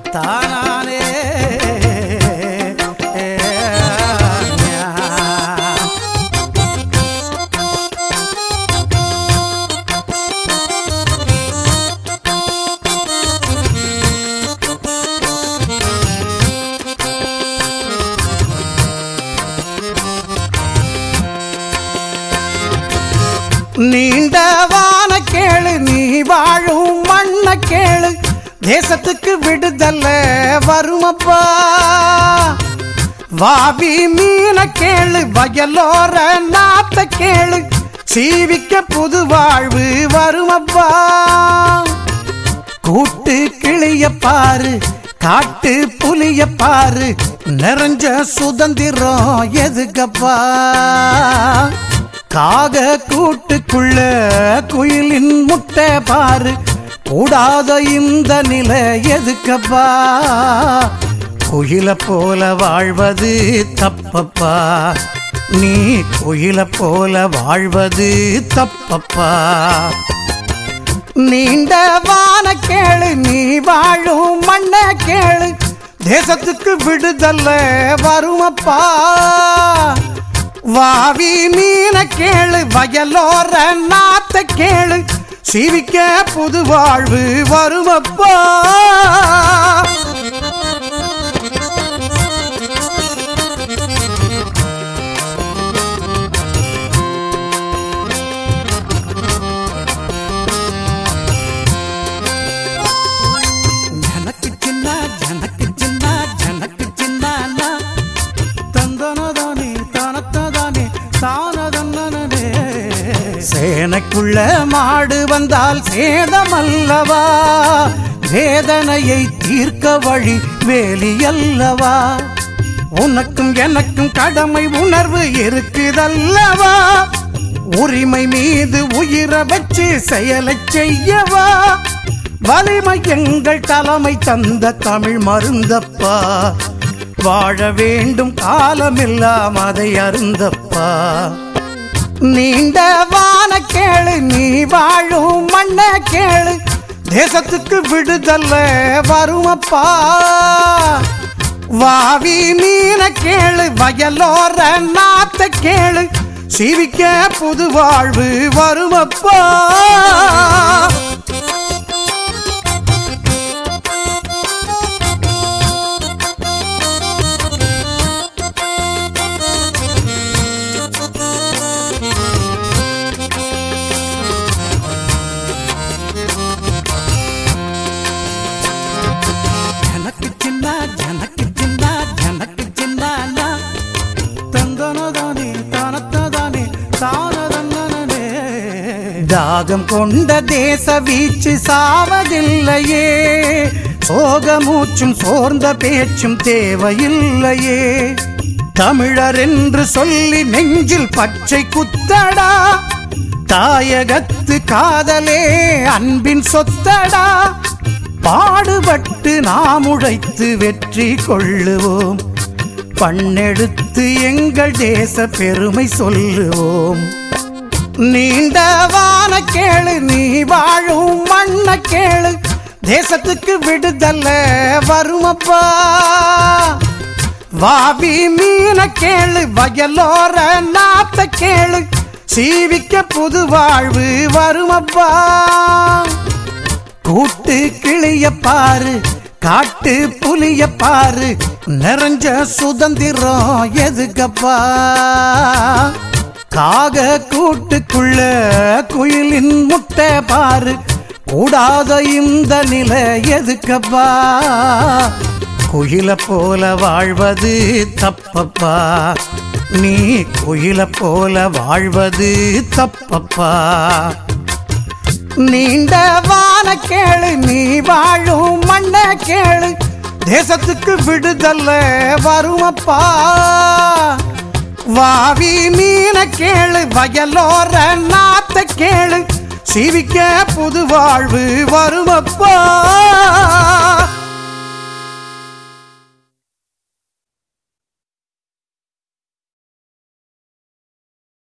தானானே நீண்ட வான கேளு நீ வாழும் மண்ண கேளு தேசத்துக்கு விடுதல்ல வருமப்பா வாவி மீன கேளு வயலோர நாத்த கேளு சீவிக்க புது வாழ்வு வருமப்பா கூட்டு கிளிய பாரு காட்டு புலிய பாரு நிறைஞ்ச சுதந்திரம் எதுக்கப்பா காக கூட்டுக்குள்ள குயிலின் முட்டை பாரு கூடாத இந்த நிலை எதுக்கப்பா குயில போல வாழ்வது தப்பப்பா நீ குயில போல வாழ்வது தப்பப்பா நீண்ட வான கேளு நீ வாழும் மண்ண கேளு தேசத்துக்கு விடுதல்ல வருமப்பா வாவி மீன கேளு வயலோர நாத்த கேளு சீவிக்க புது வாழ்வு வருமப்பா ஜனக்கு சின்ன ஜனக்கு சின்ன ஜனக்கு சின்ன தந்தனதானே தனத்ததானே தானதன்னனே சேனைக்குள்ள மாடு வந்தால் சேதமல்லவா வேதனையை தீர்க்க வழி வேலி அல்லவா உனக்கும் எனக்கும் கடமை உணர்வு இருக்குதல்லவா உரிமை மீது உயிரை வச்சு செயலை செய்யவா வலிமை எங்கள் தலைமை தந்த தமிழ் மருந்தப்பா வாழ வேண்டும் காலமெல்லாம் அதை அருந்தப்பா நீண்ட வான கேளு நீ வாழும் மண்ண கேளு தேசத்துக்கு விடுதல்ல வருமப்பா வாவி மீன கேளு வயலோர நாத்த கேளு சீவிக்க புது வாழ்வு வருமப்பா ஜனக்கு சின்ன ஜனக்கு சின்ன ஜனக்கு சின்ன தந்தனதானே தானத்ததானே தானதன்னனே தாகம் கொண்ட தேச வீச்சு சாவதில்லையே சோக மூச்சும் சோர்ந்த பேச்சும் தேவையில்லையே தமிழர் என்று சொல்லி நெஞ்சில் பச்சை குத்தடா தாயகத்து காதலே அன்பின் சொத்தடா பாடுபட்டு நாம் உழைத்து வெற்றி கொள்ளுவோம் பண்ணெடுத்து எங்கள் தேச பெருமை சொல்லுவோம் நீண்ட வான கேளு நீ வாழும் மண்ண கேளு தேசத்துக்கு விடுதல்ல வருமப்பா வாவி மீன கேளு வயலோர நாத்த கேளு சீவிக்க புது வாழ்வு வருமப்பா கூட்டு கிளிய பாரு காட்டு புலிய பாரு நிறைஞ்ச சுதந்திரம் எதுக்கப்பா காக கூட்டுக்குள்ள குயிலின் முட்டை பாரு கூடாத இந்த நிலை எதுக்கப்பா குயில போல வாழ்வது தப்பப்பா நீ குயில போல வாழ்வது தப்பப்பா நீண்ட வான கேளு நீ வாழும் மண்ண கேளு தேசத்துக்கு விடுதல்ல வருமப்பா வாவி மீன கேளு வயலோர நாத்த கேளு சீவிக்க புது வாழ்வு வருமப்பா